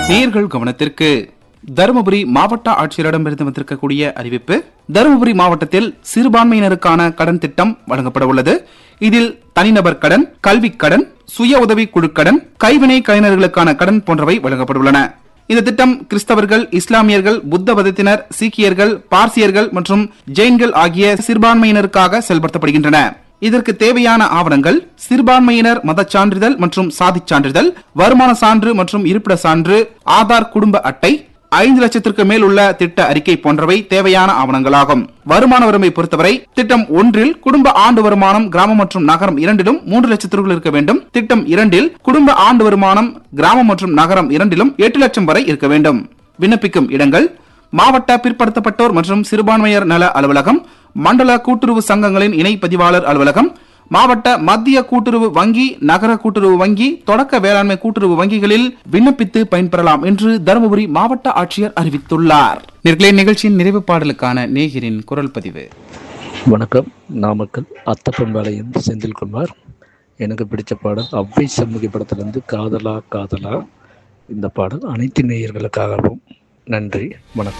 நேர்கள் கவனத்திற்கு தருமபுரி மாவட்ட ஆட்சியரிடமிருந்து வந்திருக்கக்கூடிய அறிவிப்பு தருமபுரி மாவட்டத்தில் சிறுபான்மையினருக்கான கடன் திட்டம் வழங்கப்பட உள்ளது இதில் தனிநபர் கடன் கல்விக் கடன் சுய உதவி குழுக்கடன் கைவினை கலைஞர்களுக்கான கடன் போன்றவை வழங்கப்பட்டுள்ளன இந்த திட்டம் கிறிஸ்தவர்கள் இஸ்லாமியர்கள் புத்த மதத்தினர் சீக்கியர்கள் பார்சியர்கள் மற்றும் ஜெயின்கள் ஆகிய சிறுபான்மையினருக்காக செயல்படுத்தப்படுகின்றன இதற்கு தேவையான ஆவணங்கள் சிறுபான்மையினர் மதச் சான்றிதழ் மற்றும் சாதிச் சான்றிதழ் வருமான சான்று மற்றும் இருப்பிட சான்று ஆதார் குடும்ப அட்டை ஐந்து லட்சத்திற்கு மேல் உள்ள திட்ட அறிக்கை போன்றவை தேவையான ஆவணங்களாகும் வருமான வரம்பை பொறுத்தவரை திட்டம் ஒன்றில் குடும்ப ஆண்டு வருமானம் கிராமம் மற்றும் நகரம் இரண்டிலும் மூன்று லட்சத்திற்குள் இருக்க வேண்டும் திட்டம் இரண்டில் குடும்ப ஆண்டு வருமானம் கிராமம் மற்றும் நகரம் இரண்டிலும் எட்டு லட்சம் வரை இருக்க வேண்டும் விண்ணப்பிக்கும் இடங்கள் மாவட்ட பிற்படுத்தப்பட்டோர் மற்றும் சிறுபான்மையர் நல அலுவலகம் மண்டல கூட்டுறவு சங்கங்களின் இணை பதிவாளர் அலுவலகம் மாவட்ட மத்திய கூட்டுறவு வங்கி நகர கூட்டுறவு வங்கி தொடக்க வேளாண்மை கூட்டுறவு வங்கிகளில் விண்ணப்பித்து பயன்பெறலாம் என்று தருமபுரி மாவட்ட ஆட்சியர் அறிவித்துள்ளார் நேர்களே நிகழ்ச்சியின் நிறைவு பாடலுக்கான நேகிரின் குரல் பதிவு வணக்கம் நாமக்கல் அத்தப்பம்பாளையம் செந்தில்குமார் எனக்கு பிடிச்ச பாடல் அவ்வை சண்முகி படத்திலிருந்து காதலா காதலா இந்த பாடல் அனைத்து நேயர்களுக்காகவும் நன்றி வணக்கம்